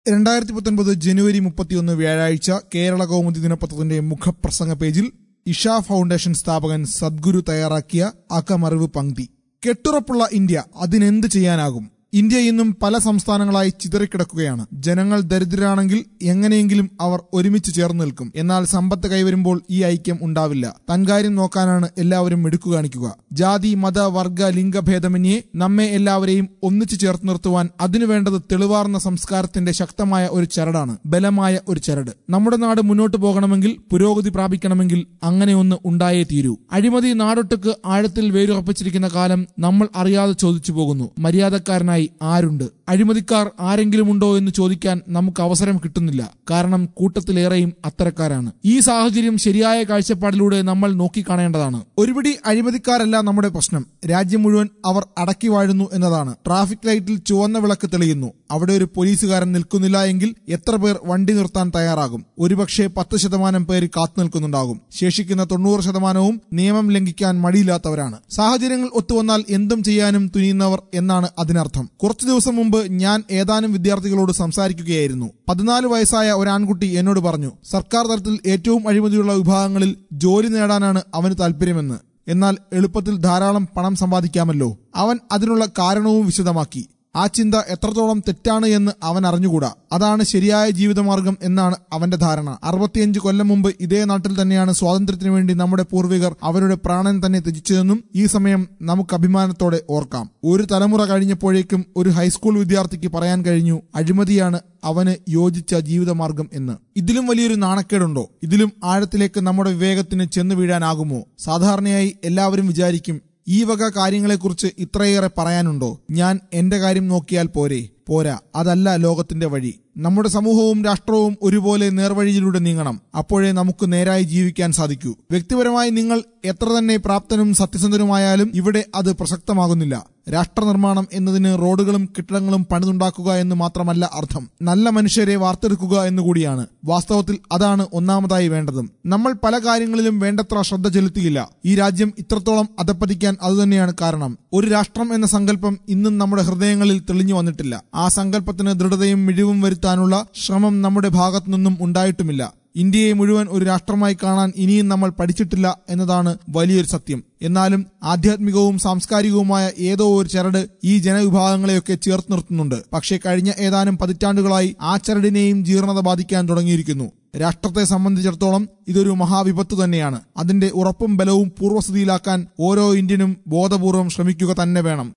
രണ്ടായിരത്തി പത്തൊൻപത് ജനുവരി മുപ്പത്തിയൊന്ന് വ്യാഴാഴ്ച കേരള കൗമുദി ദിനപത്രത്തിന്റെ മുഖപ്രസംഗ പേജിൽ ഇഷ ഫൗണ്ടേഷൻ സ്ഥാപകൻ സദ്ഗുരു തയ്യാറാക്കിയ അകമറിവ് പങ്ക്തി കെട്ടുറപ്പുള്ള ഇന്ത്യ അതിനെന്ത് ചെയ്യാനാകും ഇന്ത്യ ഇന്നും പല സംസ്ഥാനങ്ങളായി ചിതറിക്കിടക്കുകയാണ് ജനങ്ങൾ ദരിദ്രരാണെങ്കിൽ എങ്ങനെയെങ്കിലും അവർ ഒരുമിച്ച് ചേർന്ന് നിൽക്കും എന്നാൽ സമ്പത്ത് കൈവരുമ്പോൾ ഈ ഐക്യം ഉണ്ടാവില്ല തൻകാര്യം നോക്കാനാണ് എല്ലാവരും എടുക്കു കാണിക്കുക ജാതി മത വർഗ ലിംഗഭേദമന്യേ നമ്മെ എല്ലാവരെയും ഒന്നിച്ചു ചേർത്ത് നിർത്തുവാൻ അതിനു വേണ്ടത് തെളിവാർന്ന സംസ്കാരത്തിന്റെ ശക്തമായ ഒരു ചരടാണ് ബലമായ ഒരു ചരട് നമ്മുടെ നാട് മുന്നോട്ട് പോകണമെങ്കിൽ പുരോഗതി പ്രാപിക്കണമെങ്കിൽ അങ്ങനെ ഒന്ന് ഉണ്ടായേ തീരൂ അഴിമതി നാടൊട്ടുക്ക് ആഴത്തിൽ വേരുറപ്പിച്ചിരിക്കുന്ന കാലം നമ്മൾ അറിയാതെ ചോദിച്ചു പോകുന്നു മര്യാദക്കാരനായി ആരുണ്ട് അഴിമതിക്കാർ ആരെങ്കിലും ഉണ്ടോ എന്ന് ചോദിക്കാൻ നമുക്ക് അവസരം കിട്ടുന്നില്ല കാരണം കൂട്ടത്തിലേറെയും അത്തരക്കാരാണ് ഈ സാഹചര്യം ശരിയായ കാഴ്ചപ്പാടിലൂടെ നമ്മൾ നോക്കിക്കാണേണ്ടതാണ് ഒരുപിടി അഴിമതിക്കാരല്ല നമ്മുടെ പ്രശ്നം രാജ്യം മുഴുവൻ അവർ അടക്കി വാഴുന്നു എന്നതാണ് ട്രാഫിക് ലൈറ്റിൽ ചുവന്ന വിളക്ക് തെളിയുന്നു അവിടെ ഒരു പോലീസുകാരൻ നിൽക്കുന്നില്ല എങ്കിൽ എത്ര പേർ വണ്ടി നിർത്താൻ തയ്യാറാകും ഒരുപക്ഷെ പത്ത് ശതമാനം പേര് കാത്തു നിൽക്കുന്നുണ്ടാകും ശേഷിക്കുന്ന തൊണ്ണൂറ് ശതമാനവും നിയമം ലംഘിക്കാൻ മടിയില്ലാത്തവരാണ് സാഹചര്യങ്ങൾ ഒത്തുവന്നാൽ എന്തും ചെയ്യാനും തുനിയുന്നവർ എന്നാണ് അതിനർത്ഥം കുറച്ചു ദിവസം മുമ്പ് ഞാൻ ഏതാനും വിദ്യാർത്ഥികളോട് സംസാരിക്കുകയായിരുന്നു പതിനാല് വയസ്സായ ഒരു ആൺകുട്ടി എന്നോട് പറഞ്ഞു സർക്കാർ തലത്തിൽ ഏറ്റവും അഴിമതിയുള്ള വിഭാഗങ്ങളിൽ ജോലി നേടാനാണ് അവന് താല്പര്യമെന്ന് എന്നാൽ എളുപ്പത്തിൽ ധാരാളം പണം സമ്പാദിക്കാമല്ലോ അവൻ അതിനുള്ള കാരണവും വിശദമാക്കി ആ ചിന്ത എത്രത്തോളം തെറ്റാണ് എന്ന് അവൻ അറിഞ്ഞുകൂടാ അതാണ് ശരിയായ ജീവിതമാർഗം എന്നാണ് അവന്റെ ധാരണ അറുപത്തിയഞ്ച് കൊല്ലം മുമ്പ് ഇതേ നാട്ടിൽ തന്നെയാണ് സ്വാതന്ത്ര്യത്തിനു വേണ്ടി നമ്മുടെ പൂർവികർ അവരുടെ പ്രാണൻ തന്നെ ത്യജിച്ചതെന്നും ഈ സമയം നമുക്ക് അഭിമാനത്തോടെ ഓർക്കാം ഒരു തലമുറ കഴിഞ്ഞപ്പോഴേക്കും ഒരു ഹൈസ്കൂൾ വിദ്യാർത്ഥിക്ക് പറയാൻ കഴിഞ്ഞു അഴിമതിയാണ് അവന് യോജിച്ച ജീവിതമാർഗം എന്ന് ഇതിലും വലിയൊരു നാണക്കേടുണ്ടോ ഇതിലും ആഴത്തിലേക്ക് നമ്മുടെ വിവേകത്തിന് ചെന്ന് വീഴാനാകുമോ സാധാരണയായി എല്ലാവരും വിചാരിക്കും ഈ വക കാര്യങ്ങളെക്കുറിച്ച് ഇത്രയേറെ പറയാനുണ്ടോ ഞാൻ എന്റെ കാര്യം നോക്കിയാൽ പോരെ പോരാ അതല്ല ലോകത്തിന്റെ വഴി നമ്മുടെ സമൂഹവും രാഷ്ട്രവും ഒരുപോലെ നേർവഴിയിലൂടെ നീങ്ങണം അപ്പോഴേ നമുക്ക് നേരായി ജീവിക്കാൻ സാധിക്കൂ വ്യക്തിപരമായി നിങ്ങൾ എത്ര തന്നെ പ്രാപ്തനും സത്യസന്ധനുമായാലും ഇവിടെ അത് പ്രസക്തമാകുന്നില്ല രാഷ്ട്ര നിർമ്മാണം എന്നതിന് റോഡുകളും കെട്ടിടങ്ങളും പണിതുണ്ടാക്കുക എന്ന് മാത്രമല്ല അർത്ഥം നല്ല മനുഷ്യരെ വാർത്തെടുക്കുക എന്നുകൂടിയാണ് വാസ്തവത്തിൽ അതാണ് ഒന്നാമതായി വേണ്ടതും നമ്മൾ പല കാര്യങ്ങളിലും വേണ്ടത്ര ശ്രദ്ധ ചെലുത്തിയില്ല ഈ രാജ്യം ഇത്രത്തോളം അധപ്പതിക്കാൻ അതുതന്നെയാണ് കാരണം ഒരു രാഷ്ട്രം എന്ന സങ്കല്പം ഇന്നും നമ്മുടെ ഹൃദയങ്ങളിൽ തെളിഞ്ഞു വന്നിട്ടില്ല ആ സങ്കല്പത്തിന് ദൃഢതയും മിഴിവും വരുത്താനുള്ള ശ്രമം നമ്മുടെ ഭാഗത്തു നിന്നും ഉണ്ടായിട്ടുമില്ല ഇന്ത്യയെ മുഴുവൻ ഒരു രാഷ്ട്രമായി കാണാൻ ഇനിയും നമ്മൾ പഠിച്ചിട്ടില്ല എന്നതാണ് വലിയൊരു സത്യം എന്നാലും ആധ്യാത്മികവും സാംസ്കാരികവുമായ ഏതോ ഒരു ചരട് ഈ ജനവിഭാഗങ്ങളെയൊക്കെ ചേർത്ത് നിർത്തുന്നുണ്ട് പക്ഷേ കഴിഞ്ഞ ഏതാനും പതിറ്റാണ്ടുകളായി ആ ചരടിനെയും ജീർണത ബാധിക്കാൻ തുടങ്ങിയിരിക്കുന്നു രാഷ്ട്രത്തെ സംബന്ധിച്ചിടത്തോളം ഇതൊരു മഹാവിപത്ത് തന്നെയാണ് അതിന്റെ ഉറപ്പും ബലവും പൂർവ്വസ്ഥിതിയിലാക്കാൻ ഓരോ ഇന്ത്യനും ബോധപൂർവം ശ്രമിക്കുക തന്നെ വേണം